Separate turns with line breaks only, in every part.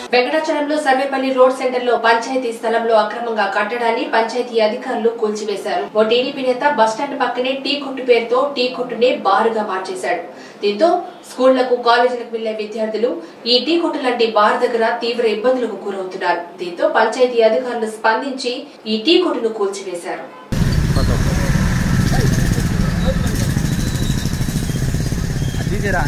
వెంకటాచలంలో Sarvepalli road centre లో పంచాయతీ స్థలంలో అక్రమంగా కట్టడాన్ని పంచాయతీ అధికారులు కూల్చివేశారు ఓ టీడీపీ నేత బస్టాండ్ పక్కనే టీ కొట్టు పేరుతో టీ కొట్టునే బారుగా మార్చేశాడు దీంతో స్కూళ్లకు కాలేజీలకు వెళ్లే విద్యార్థులు ఈ టీ కొట్టు లాంటి బార్ దగ్గర తీవ్ర ఇబ్బందులకు గురవుతున్నారు దీంతో పంచాయతీ అధికారులు స్పందించి ఈ టీ కొట్టును కూల్చివేశారు
దీదిరా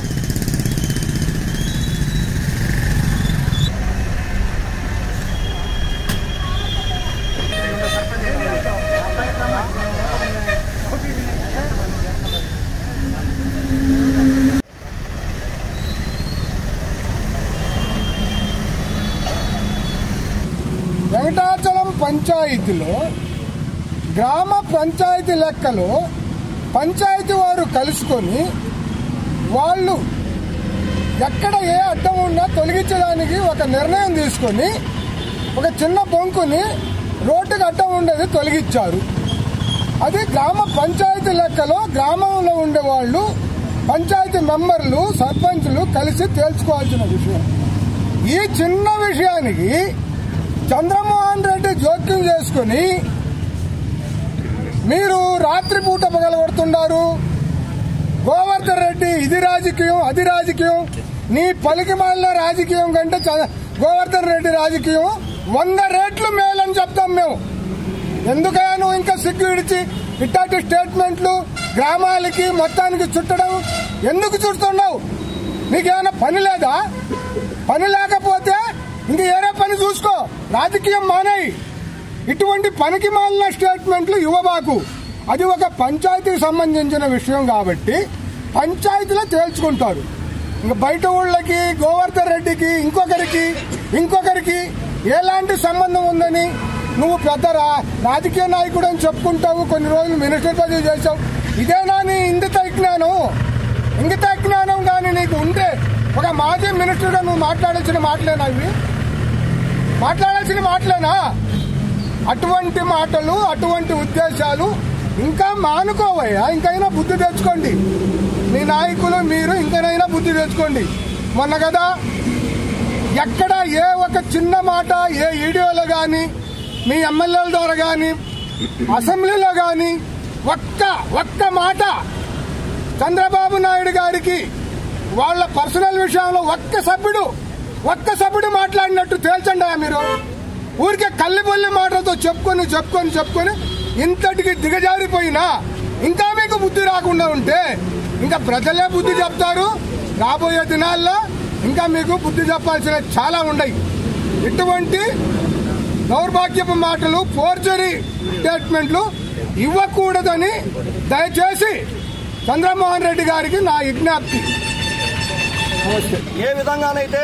వెంకటాచలం పంచాయతీలో గ్రామ పంచాయతీ లెక్కలో పంచాయతీ వారు కలుసుకొని వాళ్ళు ఎక్కడ ఏ అడ్డం ఉన్నా తొలగించడానికి ఒక నిర్ణయం తీసుకొని ఒక చిన్న బొంకుని రోడ్డుకి అడ్డం ఉండేది తొలగించారు అది గ్రామ పంచాయతీ లెక్కలో గ్రామంలో ఉండే వాళ్ళు పంచాయతీ మెంబర్లు సర్పంచులు కలిసి తేల్చుకోవాల్సిన విషయం ఈ చిన్న విషయానికి చంద్రమోహన్ రెడ్డి జోక్యం చేసుకుని మీరు రాత్రిపూట పగలగొడుతున్నారు గోవర్ధన్ రెడ్డి ఇది రాజకీయం అది రాజకీయం నీ పలికి మాలిన రాజకీయం కంటే చ- గోవర్ధన్ రెడ్డి రాజకీయం వంద రేట్లు మేలని చెప్తాం మేము ఎందుకయ్యా నువ్వు ఇంకా సిగ్గు విడిచి ఇట్లాంటి స్టేట్మెంట్లు గ్రామాలకి మొత్తానికి చుట్టడం ఎందుకు చుడుతున్నావు నీకేమైనా పని లేదా పని లేకపోతే ఇంక ఏరే పని చూసుకో రాజకీయం మానేయి ఇటువంటి పనికి మాలిన స్టేట్మెంట్లు ఇవ్వబాకు అది ఒక పంచాయతీకి సంబంధించిన విషయం కాబట్టి పంచాయతీలో తేల్చుకుంటారు ఇంకా బయట ఊళ్ళకి గోవర్ధన్ రెడ్డికి ఇంకొకరికి ఇంకొకరికి ఎలాంటి సంబంధం ఉందని నువ్వు పెద్ద రా- రాజకీయ నాయకుడు అని చెప్పుకుంటావు కొన్ని రోజులు మినిస్టర్ పదవి చేసావు ఇదేనా నీ ఇంగిత జ్ఞానం ఇంగిత జ్ఞానం కానీ నీకు ఉంటే ఒక మాజీ మినిస్టర్గా నువ్వు మాట్లాడాల్సిన మాటలేనా ఇవి మాట్లాడాల్సిన మాటలేనా అటువంటి మాటలు అటువంటి ఉద్దేశాలు ఇంకా మానుకోవయ్యా ఇంకైనా బుద్ధి తెచ్చుకోండి మీ నాయకులు మీరు ఇంకనైనా బుద్ధి తెచ్చుకోండి మొన్న కదా ఎక్కడ ఏ ఒక చిన్న మాట ఏ వీడియోలో కానీ మీ ఎమ్మెల్యేల ద్వారా కానీ అసెంబ్లీలో కానీ ఒక్క ఒక్క మాట చంద్రబాబు నాయుడు గారికి వాళ్ళ పర్సనల్ విషయంలో ఒక్క సభ్యుడు ఒక్క సభ్యుడు మాట్లాడినట్టు తేల్చండి మీరు ఊరికే కల్లిపల్లి మాటలతో చెప్పుకొని చెప్పుకొని చెప్పుకొని ఇంతటికి దిగజారిపోయినా ఇంకా మీకు బుద్ధి రాకుండా ఉంటే ఇంకా ప్రజలే బుద్ధి చెప్తారు రాబోయే దినాల్లో ఇంకా మీకు బుద్ధి చెప్పాల్సిన చాలా ఉన్నాయి ఇటువంటి దౌర్భాగ్యపు మాటలు ఫోర్జరీ స్టేట్మెంట్లు ఇవ్వకూడదని దయచేసి చంద్రమోహన్ రెడ్డి గారికి నా విజ్ఞప్తి
ఏ విధంగానైతే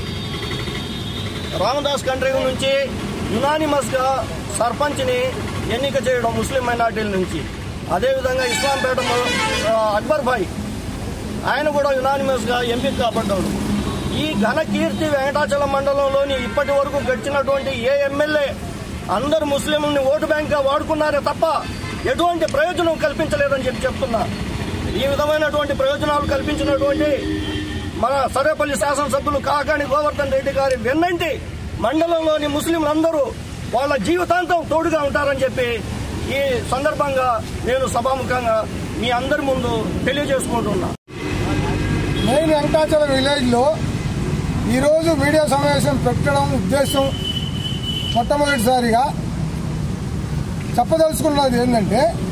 రామదాస్ కంట్రీ నుంచి యునానిమస్ గా సర్పంచ్ ని ఎన్నిక చేయడం ముస్లిం మైనార్టీల నుంచి అదేవిధంగా ఇస్లాంపేట మ- ఆ, అక్బర్ భాయ్ ఆయన కూడా యునానిమస్ గా ఎంపిక కాబడ్డాడు ఈ ఘన కీర్తి వెంకటాచలం మండలంలోని ఇప్పటి వరకు గడిచినటువంటి ఏ ఎమ్మెల్యే అందరు ముస్లింని ఓటు బ్యాంక్ గా వాడుకున్నారే తప్ప ఎటువంటి ప్రయోజనం కల్పించలేదని చెప్పి చెప్తున్నా ఈ విధమైనటువంటి ప్రయోజనాలు కల్పించినటువంటి మన సరేపల్లి శాసనసభ్యులు కాకాని గోవర్ధన్ రెడ్డి గారి వెన్నంటి మండలంలోని ముస్లింలందరూ వాళ్ళ జీవితాంతం తోడుగా ఉంటారని చెప్పి ఈ సందర్భంగా నేను సభాముఖంగా మీ అందరి ముందు తెలియజేసుకుంటున్నా
మెయిన్ వెంకటాచలం విలేజ్ లో ఈరోజు మీడియా సమావేశం పెట్టడం ఉద్దేశం మొట్టమొదటిసారిగా చెప్పదలుచుకున్నది ఏంటంటే